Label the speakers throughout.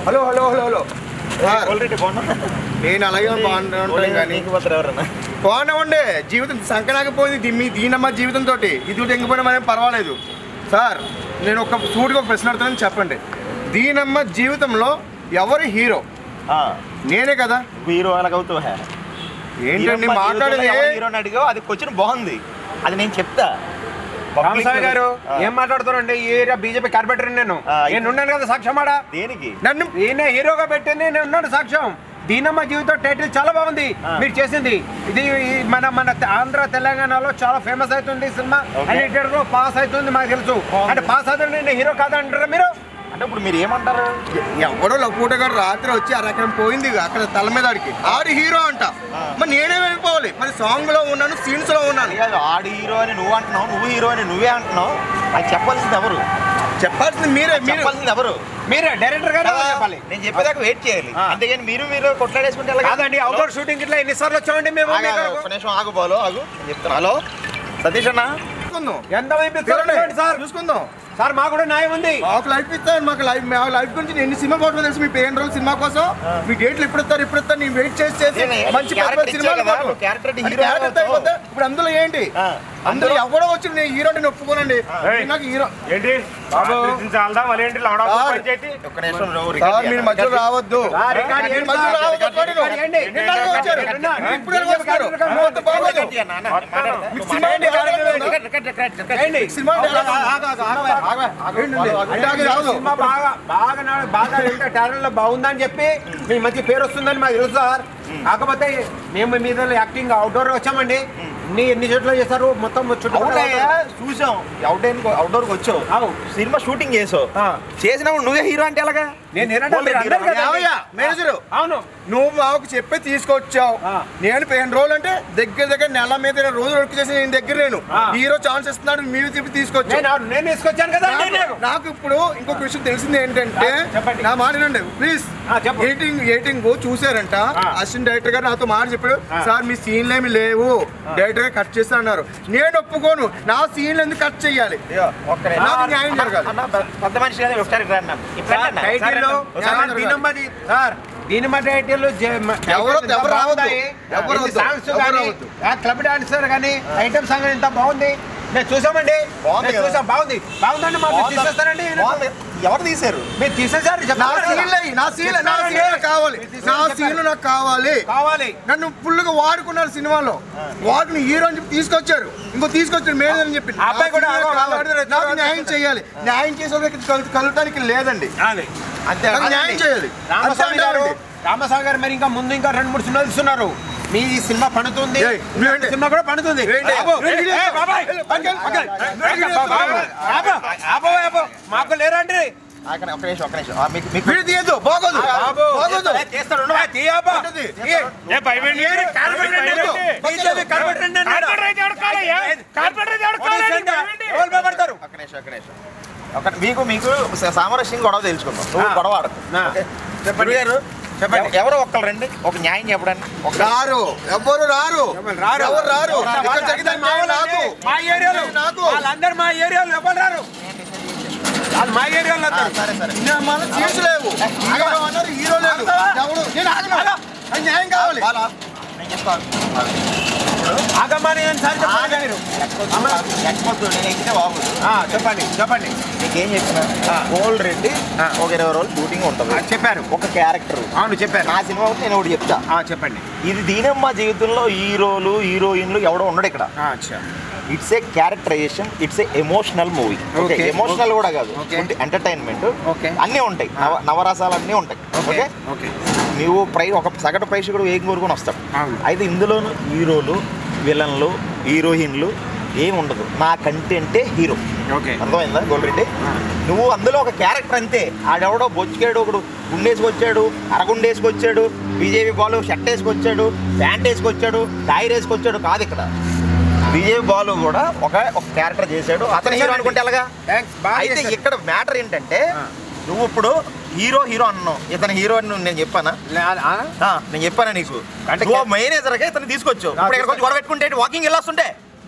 Speaker 1: Hello hello hello hello
Speaker 2: sir,
Speaker 3: already బాగున్నా
Speaker 2: నేను అలాగే బాగుంటాను కానీ
Speaker 3: నీకు పోతారు ఎవరన్నా
Speaker 2: బాగున్నామండి జీవితం సంకనాకపోయింది దీ- మీ దీనమ్మ జీవితంతో ఇది ఎంగిపోయినా మనం పర్వాలేదు సార్ నేను ఒక సూటిగా ఒక ప్రశ్న అడుగుతానని చెప్పండి దీనమ్మ జీవితంలో ఎవరు హీరో
Speaker 3: ఆ,
Speaker 2: నేనే కదా
Speaker 3: హీరో ఎలాగవుతావు హే
Speaker 2: ఏంటండి
Speaker 3: హీరో
Speaker 2: మాట్లాడేది
Speaker 3: జీవితంలో ఎవరు హీరోని అడిగావు అది క్వశ్చన్ బాగుంది అది నేను చెప్తా
Speaker 1: రామస్వామి గారు
Speaker 3: ఆ,
Speaker 1: ఏం మాట్లాడుతున్నారండి ఈ ఏరియా బీజేపీ కార్పొరేటర్ నేను
Speaker 3: ఆ,
Speaker 1: నేను ఉన్నాను కదా సాక్ష్యమాడా
Speaker 3: దేనికి
Speaker 2: నన్ను
Speaker 1: ఈయన హీరోగా పెట్టింది నేను ఉన్నాను సాక్ష్యం దీనమ్మ జీవితం టైటిల్ చాలా బాగుంది
Speaker 3: ఆ.
Speaker 1: మీరు చేసింది ఇది ఈ మన మన తె- ఆంధ్ర తెలంగాణలో చాలా ఫేమస్ అవుతుంది ఈ సినిమా
Speaker 3: Okay.
Speaker 1: అన్నిటిలో లో పాస్ అవుతుంది మాకు తెలుసు
Speaker 3: బాగుంది.
Speaker 1: అంటే పాస్ అవుతుంది నేను హీరో కాదంటారా మీరు
Speaker 3: అంటే ఇప్పుడు మీరు ఏమంటారు
Speaker 2: ఎవడో లపూట గారు రాత్రి వచ్చి ఆ రకం పోయింది అక్కడ తల మీద ఆడికి ఆడు హీరో అంట
Speaker 3: ఆ.
Speaker 2: మరి నేనే వెళ్ళిపోవాలి మరి సాంగ్ లో ఉన్నాను సీన్స్ లో ఉన్నాను
Speaker 3: అది కాదు ఆడు హీరో అని నువ్వు అంటున్నావు నువ్వు హీరో అని నువ్వే అంటున్నావు అది చెప్పాల్సింది ఎవరు
Speaker 2: చెప్పాల్సింది మీరే మీరు
Speaker 3: చెప్పాల్సింది ఎవరు
Speaker 1: మీరే డైరెక్టర్ గారు ఎవరు చెప్పాలి
Speaker 3: నేను చెప్పేదాకా వెయిట్ చేయాలి
Speaker 1: ఆ.
Speaker 3: అంతేగాని మీరు మీరు కొట్లాడేసుకుంటే ఎలాగ?
Speaker 1: కాదండి అవుట్డోర్ షూటింగ్ ఇట్లా ఎన్నిసార్లు వచ్చామండి మేము
Speaker 3: ఆగు, ఆగు, ఒక్క నిమిషం ఆగు బాలు ఆగు నేను చెప్తాను హలో సతీష్ అన్న
Speaker 2: చూసుకుందాం
Speaker 1: ఎంత మంది పిలుస్తారు సార్
Speaker 2: చూసుకుందాం
Speaker 1: సార్ మాకు కూడా న్యాయం ఉంది
Speaker 2: మాకు లైఫ్ ఇస్తారు మాకు లైఫ్ మా లైఫ్ గురించి నేను ఎన్ని సినిమా పోవడం తెలుసు మీ పేరు రోజులు సినిమా కోసం మీ డేట్లు ఎప్పుడు ఇస్తారు ఇప్పుడు ఇస్తారు నేను వెయిట్ చేసి చేసి
Speaker 3: నేనే,
Speaker 2: మంచి పెద్ద
Speaker 3: character
Speaker 2: పెద్ద సినిమాలు
Speaker 3: ఇచ్చావు కదా,
Speaker 2: పోవడం.
Speaker 3: character అంటే
Speaker 2: అంటే
Speaker 3: hero
Speaker 2: character
Speaker 3: అవుతావు.
Speaker 2: అయిపోతే ఇప్పుడు అందులో ఏంటి
Speaker 3: ఆ,
Speaker 2: అందులో ఎవడో వచ్చి నేను హీరో నేను ఒప్పుకోనండి
Speaker 1: ఏయ్.
Speaker 2: నాకు హీరో
Speaker 1: ఏంటి
Speaker 2: బాబు.
Speaker 1: చాలదా మళ్ళీ ఏంటి లవడా
Speaker 2: సార్.
Speaker 1: పంచాయతీ
Speaker 3: ఒక్క నిమిషం నువ్వు
Speaker 2: సార్
Speaker 3: రికార్డ్
Speaker 2: మీరు
Speaker 3: చేయాలి.
Speaker 2: మధ్యలో రావద్దు
Speaker 1: ఆ, రికార్డ్
Speaker 2: మీరు
Speaker 1: చేయండి
Speaker 2: మధ్యలో
Speaker 1: సార్.
Speaker 2: రావద్దు
Speaker 1: రికార్డ్ చేయండి.
Speaker 2: నిన్న వచ్చారు
Speaker 1: నిన్న.
Speaker 2: ఇప్పుడు ఎలా వస్తారు మొత్తం బాగోదు
Speaker 3: రికార్డ్ చేయాలి, నాన్న. మాట్లాడతా.
Speaker 2: మీకు
Speaker 3: నువ్వు
Speaker 2: సినిమా
Speaker 3: మాట్లాడు.
Speaker 2: ఏంటి?
Speaker 3: Record, record, record, record.
Speaker 1: చేయండి.
Speaker 2: సినిమా డైలాగ్ ఏంటండి? అంటే అది రాదు
Speaker 1: సినిమా బాగా బాగా నాడు- బాగా ఇంకా టాలెంట్ లో బాగుందని చెప్పి మీ మంచి పేరు వస్తుందని మాకు తెలుసు సార్ కాకపోతే మేము మీద యాక్టింగ్ అవుట్డోర్ వచ్చామండి ఎన్ని ఎన్ని చోట్ల చేస్తారు మొత్తం
Speaker 3: అవునయ్యా,
Speaker 1: చుట్టూ
Speaker 3: చూసాం అవుట్డోర్ అవుట్డోర్ కి వచ్చావు
Speaker 1: అవు.
Speaker 3: సినిమా షూటింగ్ చేసావు
Speaker 1: ఆ.
Speaker 3: చేసినప్పుడు నువ్వే హీరో అంటే ఎలాగా
Speaker 1: నేను ఏంటంటే మీరు అన్నారు కదా.
Speaker 2: ఏమయ్యా, మేనేజరు
Speaker 1: అవును
Speaker 2: నువ్వు మాకు చెప్పి తీసుకొచ్చావు
Speaker 1: ఆ.
Speaker 2: నేను పదిహేను రోజులు అంటే దగ్గర దగ్గర నెల మీద ఇరవై రోజులు వర్క్ చేసి నేను దగ్గర నేను
Speaker 1: ఆ.
Speaker 2: హీరో ఛాన్స్ ఇస్తున్నాడు మీరు చెప్పి తీసుకొచ్చావు
Speaker 1: నేను నేను తీసుకొచ్చాను కదా
Speaker 2: నాకు- నాకు ఇప్పుడు ఇంకొక విషయం తెలిసింది ఏంటంటే
Speaker 1: ఆ, చెప్పండి.
Speaker 2: నా మాట వినండి ప్లీజ్
Speaker 1: ఆ, చెప్పు.
Speaker 2: ఎయిటింగ్ ఎయిటింగ్ చూసారంట
Speaker 1: ఆ.
Speaker 2: అసిస్టెంట్ డైరెక్టర్ గారు నాతో మాట చెప్పాడు
Speaker 1: ఆ.
Speaker 2: సార్ మీ సీన్లు ఏమి లేవు డైరెక్టర్ గారు కట్ చేస్తా అన్నారు నేను ఒప్పుకోను నా సీన్లు ఎందుకు కట్ చేయాలి
Speaker 3: ఇదిగో, ఒక్క నిమిషం.
Speaker 2: నాకు న్యాయం జరగాలి.
Speaker 3: అన్న, పెద్ద- పెద్ద మనిషి కదా ఒకసారి రా అన్న. ఇట్లా అన్న.
Speaker 1: టైటిల్
Speaker 2: సార్,
Speaker 1: దీనమ్మ సార్ దీనిమ్మ టైటిల్
Speaker 2: ఎవరు- ఎవరు రావద్దు. ఎవరు వద్దు.
Speaker 1: సాంగ్స్
Speaker 2: ఎవరు
Speaker 1: కానీ
Speaker 2: రావద్దు.
Speaker 1: క్లబ్ డాన్సర్ కానీ ఐటమ్ సాంగ్ ఎంత బాగుంది మేము చూసామండి
Speaker 3: బాగుంది
Speaker 1: మేము
Speaker 3: కదా.
Speaker 1: చూసాం బాగుంది బాగుందండి మాకు
Speaker 3: బాగుంది.
Speaker 1: తీసేస్తారండి
Speaker 3: బాగుంది. ఎవరు తీశారు
Speaker 1: మీరు తీసేసారు
Speaker 2: నా
Speaker 1: చెప్పండి.
Speaker 2: సీన్లు నా సీన్లు నా
Speaker 1: చెప్పండి.
Speaker 2: సీన్లు కావాలి
Speaker 1: మీరు
Speaker 2: నా
Speaker 1: చెప్పండి.
Speaker 2: సీన్లు నాకు కావాలి
Speaker 1: కావాలి
Speaker 2: నన్ను ఫుల్గా వాడుకున్నారు సినిమాలో వాడిని హీరో అని చెప్పి తీసుకొచ్చారు ఇంకో తీసుకొచ్చారు మేనేజర్ అని చెప్పి
Speaker 1: ఆ అబ్బాయి కూడా
Speaker 2: నా
Speaker 1: ఆగో,
Speaker 2: సీన్లు
Speaker 1: ఆగో.
Speaker 2: కావాలి. నాకు న్యాయం చేయాలి న్యాయం చేసే వాళ్ళకి కలు- కలవటానికి లేదండి
Speaker 1: అది
Speaker 3: అంతే
Speaker 2: నాకు న్యాయం చేయాలి
Speaker 1: రామస్వామి
Speaker 2: అంతే
Speaker 1: గారు
Speaker 2: అంటారండి.
Speaker 1: రామస్వామి గారు మరి ఇంకా ముందు ఇంకా రెండు మూడు సినిమాలు ఇస్తున్నారు మీ ఈ సినిమా పడుతుంది
Speaker 2: ఏయ్, నువ్వేంటి?
Speaker 1: సినిమా కూడా పడుతుంది
Speaker 2: ఏంటి?
Speaker 1: ఆపు.
Speaker 2: ఏంటి?
Speaker 1: ఏయ్, బాబాయ్.
Speaker 2: అంకల్, అంకల్,
Speaker 1: ఆపు, ఆపు, ఆపు, ఆపు, ఆపు. మాకు లేరండి
Speaker 3: ఆగండి, ఒక్క నిమిషం ఒక్క నిమిషం ఆ, మీకు మీకు
Speaker 2: వీడు తీయద్దు బాగోదు
Speaker 1: బాబు.
Speaker 2: బాగోదు
Speaker 3: ఏ, చేస్తాడు ఉండు.
Speaker 1: తీయబ్బా.
Speaker 2: ఏంటది?
Speaker 1: ఈ- ఏ కార్పొరేటర్ అండి. బీజేపీ కార్పొరేటర్ అండి అన్నాడు. ఎవరు భయపడతారు?
Speaker 3: ఒక్క నిమిషం ఒక్క నిమిషం ఒక మీకు మీకు స- సామరస్యం గొడవ తెలుసుకుందాం నువ్వు
Speaker 1: ఆ.
Speaker 3: గొడవ ఆడకు
Speaker 1: ఆ.
Speaker 3: ఓకే?
Speaker 1: చెప్పండి.
Speaker 3: గురువు గారు
Speaker 1: చెప్పండి.
Speaker 3: ఎవ- ఎవరో ఒక్కరు రండి ఒక న్యాయం చెప్పడానికి ఒక
Speaker 2: రారు ఎవ్వరు రారు
Speaker 1: ఎవరు రారు.
Speaker 2: ఎవరు రారు
Speaker 1: వాళ్ళ-
Speaker 2: ఇక్కడ జరిగితే
Speaker 1: మా
Speaker 2: న్యాయం
Speaker 1: వాళ్ళండి.
Speaker 2: నాకు
Speaker 1: మా ఏరియాలో
Speaker 2: నాకు
Speaker 1: వాళ్ళందరూ మా ఏరియాలో ఎవరు రారు వాళ్ళు మా ఏరియాలో
Speaker 3: ఆ,
Speaker 1: వస్తారు
Speaker 3: సరే సరే
Speaker 2: ఇంకా మన సీన్స్ లేవు హీరో అన్నారు హీరో లేదు ఎవడు నేను ఆగను అది న్యాయం కావాలి
Speaker 3: బాలా, నేను చెప్తాను
Speaker 1: ఆగమని అని సార్ చెప్పండి మీరు
Speaker 3: ఎక్స్పోర్ట్ నేను ఎక్కితే బాగుంది
Speaker 1: ఆ, చెప్పండి చెప్పండి
Speaker 3: నీకేం చెప్పిన గోల్డ్ రెడ్డి
Speaker 1: ఆ.
Speaker 3: ఒక ఇరవై రోజులు షూటింగ్ ఉంటుంది
Speaker 1: ఆ, చెప్పారు
Speaker 3: ఒక క్యారెక్టర్
Speaker 1: అవును చెప్పారు
Speaker 3: నా సినిమా ఒకటి నేను ఒకటి చెప్తా
Speaker 1: ఆ, చెప్పండి
Speaker 3: ఇది దీనమ్మ జీవితంలో హీరోలు హీరోయిన్లు ఎవడో ఉండడు ఇక్కడ
Speaker 1: ఆ, అచ్చా
Speaker 3: it's a characterization it's a emotional movie okay
Speaker 1: Okay.
Speaker 3: Emotional కూడా కాదు
Speaker 1: Okay.
Speaker 3: Entertainment
Speaker 1: Okay.
Speaker 3: అన్నీ ఉంటాయి నవ నవరసాలు అన్నీ ఉంటాయి ఓకే
Speaker 1: ఓకే
Speaker 3: నువ్వు ప్రై ఒక సగటు ప్రేక్షకుడు ఏం కోరుకొని వస్తాడు
Speaker 1: అవును.
Speaker 3: అయితే ఇందులోను హీరోలు విలన్లు హీరోయిన్లు ఏం ఉండదు నా కంటెంటే హీరో
Speaker 1: ఓకే
Speaker 3: అర్థమైందా గోల్రెడ్డి
Speaker 1: ఆ.
Speaker 3: నువ్వు అందులో ఒక క్యారెక్టర్ అంతే ఆడెవడో బొచ్చుకాడు ఒకడు గుండేసుకొచ్చాడు అరగుండేసుకొచ్చాడు బీజేపీ బాలు షర్ట్ వేసుకొచ్చాడు ప్యాంట్ వేసుకొచ్చాడు టైర్ వేసుకొచ్చాడు కాదు ఇక్కడ బీజేపీ బాలు కూడా ఒక ఒక క్యారెక్టర్ చేశాడు అతను హీరో అనుకుంటే ఎలాగా
Speaker 1: థ్యాంక్స్ బాగా
Speaker 3: అయితే
Speaker 1: చేశారు.
Speaker 3: ఇక్కడ మ్యాటర్ ఏంటంటే
Speaker 1: ఆ.
Speaker 3: నువ్వు ఇప్పుడు హీరో హీరో అన్నావు ఇతను హీరో అని నువ్వు నేను చెప్పానా
Speaker 1: లే- ఆ?
Speaker 3: ఆ, నేను చెప్పానా నీకు
Speaker 1: అంటే
Speaker 3: నువ్వు మేనేజర్గా ఇతను తీసుకొచ్చావు ఇప్పుడు ఇక్కడ కొంచెం గొడవ పెట్టుకుంటే వాకింగ్ వెళ్ళొస్తుంటే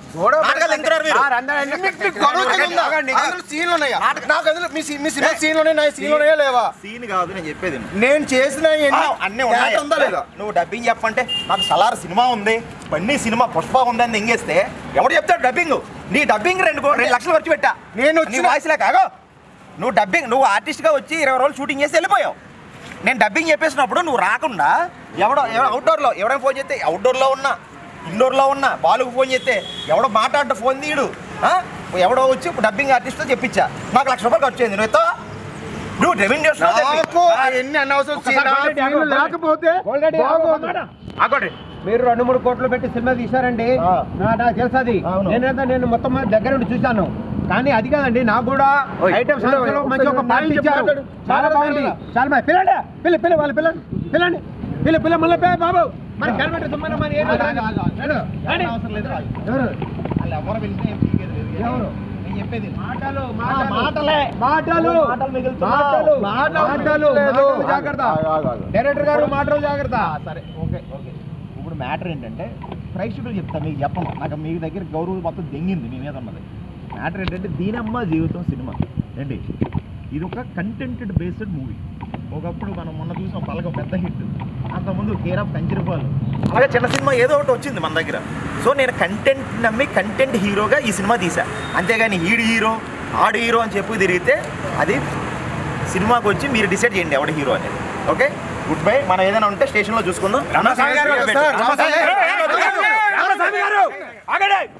Speaker 3: నాటకాలు ఎంకురారు మీరు.
Speaker 1: సార్, అందరూ ఎన్ని-
Speaker 2: మీకు మీకు గొడవ కింద ఉందా?
Speaker 1: ఆగండి.
Speaker 2: అందులో సీన్లు ఉన్నాయా నాకు అందులో మీ సీ- మీ సినిమా సీన్లు ఉన్నాయి నా సీన్లు ఉన్నాయా లేవా
Speaker 3: సీన్ కాదు నేను చెప్పేది విను.
Speaker 2: నేను చేసిన
Speaker 3: ఆ, అన్నీ ఉన్నాయి
Speaker 2: ఉందా లేదా
Speaker 3: నువ్వు డబ్బింగ్ చెప్పంటే నాకు సలార్ సినిమా ఉంది బండి సినిమా పుష్ప ఉంది అని ఎంగేస్తే ఎవడు చెప్తాడు డబ్బింగ్ నీ డబ్బింగ్ రెండు కో- రెండు లక్షలు ఖర్చు పెట్టా
Speaker 2: నేను
Speaker 3: నీ
Speaker 2: వచ్చిన-
Speaker 3: వాయిస్ లేక ఆగో నువ్వు డబ్బింగ్ నువ్వు ఆర్టిస్ట్గా వచ్చి ఇరవై రోజులు షూటింగ్ చేసి వెళ్ళిపోయావు నేను డబ్బింగ్ చెప్పేసినప్పుడు నువ్వు రాకుండా ఎవడో ఎవడో అవుట్డోర్లో ఎవరైనా ఫోన్ చేస్తే అవుట్డోర్లో ఉన్నా ఇండోర్లో ఉన్నా బాలుకు ఫోన్ చేస్తే ఎవడో మాట్లాడ్డ ఫోన్ తీయడు ఆ? ఎవడో వచ్చి డబ్బింగ్ ఆర్టిస్ట్తో చెప్పించా నాకు లక్ష రూపాయలు ఖర్చు అయింది నువ్వు ఎత్తో నువ్వు రెవెన్యూ
Speaker 2: నాకు ఎన్ని అనవసరం
Speaker 1: ఒక్కసారి
Speaker 2: సీన్లు
Speaker 1: గోల్రెడ్డి
Speaker 2: సీన్లు
Speaker 1: ఆగు.
Speaker 2: లేకపోతే
Speaker 1: గోల్రెడ్డి ఆగు,
Speaker 2: బాగోదు.
Speaker 1: మాట. ఆగండి. మీరు రెండు మూడు కోట్లు పెట్టి సినిమా తీశారండి
Speaker 3: ఆ.
Speaker 1: నా- నాకు తెలుసు అది
Speaker 3: అవును.
Speaker 1: నేనైతే నేను మొత్తం దగ్గర నుండి చూశాను కానీ అది కాదండి నాకు కూడా
Speaker 2: ఓయ్.
Speaker 1: ఐటమ్ సాంగ్స్ లో మంచి ఒక పాట
Speaker 2: నేను
Speaker 1: ఇచ్చారు
Speaker 2: మాట్లాడు.
Speaker 1: చాలా బాగుంది చాలా బాగుంది పిల్లండి పిల్ల పిల్ల వాళ్ళు పిల్లండి పిల్లండి పిల్ల పిల్ల మళ్ళీ పే బాబు మరి కనిపెట్టి సుమ్మన్న మరి ఏం లేదు. రండి. ఎవరు? ఎవరు? మాటలు మాటలు
Speaker 3: మాటలే.
Speaker 1: మాటలు
Speaker 3: మాటలు మిగులుతున్నా.
Speaker 1: మాటలు
Speaker 2: మాటలు
Speaker 1: మాటలు
Speaker 2: మిగులుతలేదు.
Speaker 1: మాటలు జాగ్రత్త డైరెక్టర్ గారు మాటలు జాగ్రత్త
Speaker 3: సరే ఓకే ఓకే ఇప్పుడు మ్యాటర్ ఏంటంటే ప్రేక్షకులు చెప్తా మీకు చెప్పను నాకు మీ దగ్గర గౌరవం మొత్తం దెంగింది మీ మీద ఉన్నది మ్యాటర్ ఏంటంటే దీనమ్మ జీవితం సినిమా ఏంటి ఇది ఒక కంటెంటెడ్ బేస్డ్ మూవీ ఒకప్పుడు మనం మొన్న చూసాం పలక పెద్ద హిట్ అంతకుముందు కేర్ ఆఫ్ కంచిరపాలు అలాగే చిన్న సినిమా ఏదో ఒకటి వచ్చింది మన దగ్గర సో నేను కంటెంట్ నమ్మి కంటెంట్ హీరోగా ఈ సినిమా తీసా అంతేగాని ఈడు హీరో ఆడు హీరో అని చెప్పి తిరిగితే అది సినిమాకి వచ్చి మీరు డిసైడ్ చేయండి ఎవడు హీరో అనేది ఓకే గుడ్ బై మనం ఏదైనా ఉంటే స్టేషన్లో చూసుకుందాం
Speaker 1: రామస్వామి గారు,
Speaker 2: సార్, రామస్వామి గారు.
Speaker 1: రామస్వామి గారు ఆగండి